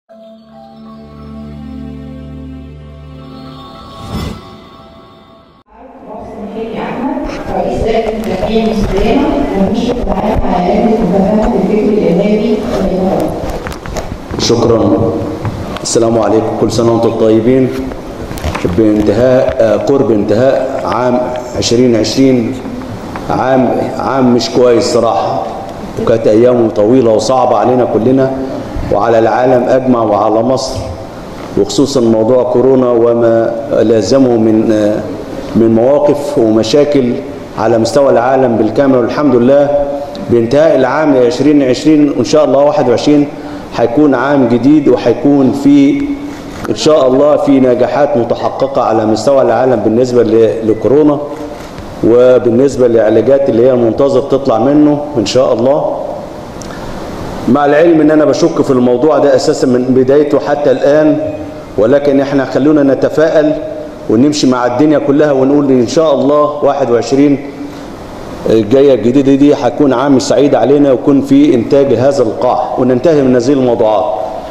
رئيس لجنة التنمية المصرية والمشرف العام على لجنة مكافحة الفكر الإرهابي والإرهاب. شكرا السلام عليكم كل سنة وانتم طيبين بانتهاء آه، قرب انتهاء عام 2020 عام عام مش كويس صراحة وكانت أيامه طويلة وصعبة علينا كلنا وعلى العالم أجمع وعلى مصر وخصوصا موضوع كورونا وما لازمه من آه، من مواقف ومشاكل على مستوى العالم بالكامل والحمد لله بانتهاء العام 2020 وإن شاء الله 21 هيكون عام جديد وهيكون في ان شاء الله في نجاحات متحققه على مستوى العالم بالنسبه ل- لكورونا وبالنسبه للعلاجات اللي هي المنتظر تطلع منه ان شاء الله مع العلم ان انا بشك في الموضوع ده اساسا من بدايته حتى الان ولكن احنا خلونا نتفائل ونمشي مع الدنيا كلها ونقول ان شاء الله 21 الجايه الجديده دي هتكون عام سعيد علينا ويكون في انتاج هذا اللقاح وننتهي من هذه الموضوعات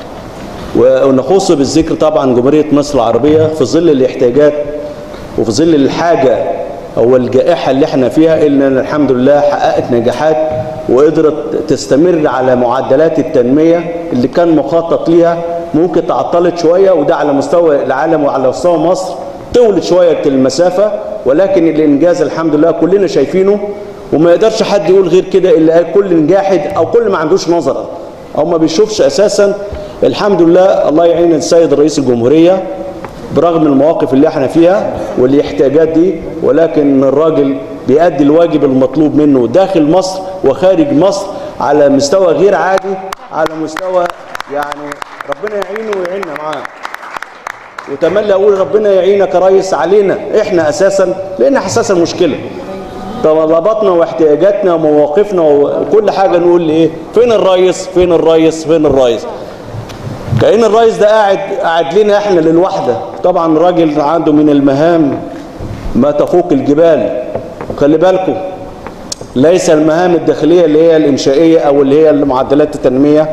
ونخص بالذكر طبعا جمهوريه مصر العربيه في ظل الاحتياجات وفي ظل الحاجه او الجائحه اللي احنا فيها الا ان الحمد لله حققت نجاحات وقدرت تستمر على معدلات التنميه اللي كان مخطط ليها ممكن تعطلت شويه وده على مستوى العالم وعلى مستوى مصر طولت شويه المسافه ولكن الانجاز الحمد لله كلنا شايفينه وما يقدرش حد يقول غير كده الا كل جاحد او كل ما عندوش نظره او ما بيشوفش اساسا الحمد لله الله يعين السيد رئيس الجمهوريه برغم المواقف اللي احنا فيها والاحتياجات دي ولكن الراجل بيأدي الواجب المطلوب منه داخل مصر وخارج مصر على مستوى غير عادي على مستوى يعني ربنا يعينه ويعيننا معاه وتملي اقول ربنا يعينك يا ريس علينا احنا اساسا لان اساسا مشكله طلباتنا واحتياجاتنا ومواقفنا وكل حاجه نقول ايه فين الريس فين الريس فين الريس كأن الرئيس ده قاعد قاعد لنا احنا للوحده طبعا راجل عنده من المهام ما تفوق الجبال خلي بالكم ليس المهام الداخليه اللي هي الانشائيه او اللي هي معدلات التنميه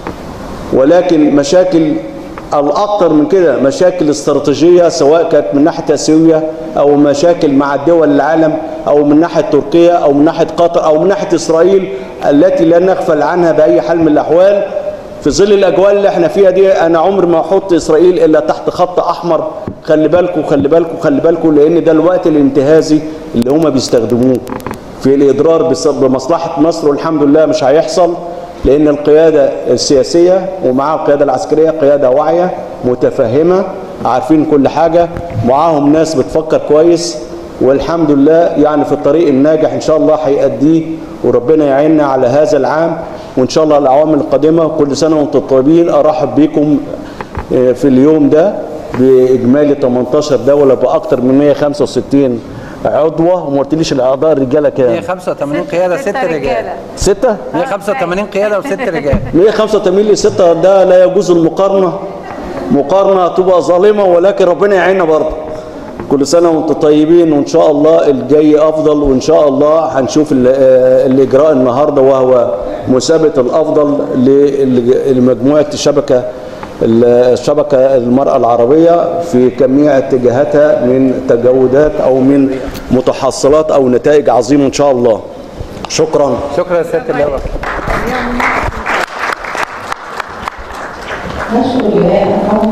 ولكن مشاكل الاكثر من كده مشاكل استراتيجيه سواء كانت من ناحيه اسيويه او مشاكل مع دول العالم او من ناحيه تركيا او من ناحيه قطر او من ناحيه اسرائيل التي لا نغفل عنها باي حال من الاحوال في ظل الاجواء اللي احنا فيها دي انا عمري ما احط اسرائيل الا تحت خط احمر خلي بالكم خلي بالكم خلي بالكم لان ده الوقت الانتهازي اللي هم بيستخدموه في الاضرار بص- بمصلحه مصر والحمد لله مش هيحصل لان القياده السياسيه ومعاها القياده العسكريه قياده واعيه متفهمه عارفين كل حاجه معاهم ناس بتفكر كويس والحمد لله يعني في الطريق الناجح ان شاء الله هيأديه وربنا يعيننا على هذا العام وان شاء الله الاعوام القادمه كل سنه وانتم طيبين ارحب بكم آه، في اليوم ده باجمالي 18 دوله باكثر من 165 عضوه وما قلتليش الاعضاء الرجاله كام 185 قياده ست رجال ستة 185 قياده وست رجال 185 ل 6 ده لا يجوز المقارنه مقارنه تبقى ظالمه ولكن ربنا يعيننا برضه كل سنه وانتم طيبين وان شاء الله الجاي افضل وان شاء الله هنشوف ال- آه، الاجراء النهارده وهو مسابقه الافضل ل- لمجموعه الشبكه الشبكه المراه العربيه في جميع اتجاهاتها من تجاوزات او من متحصلات او نتائج عظيمه ان شاء الله شكرا شكرا يا سياده اللواء نشر اللواء محمد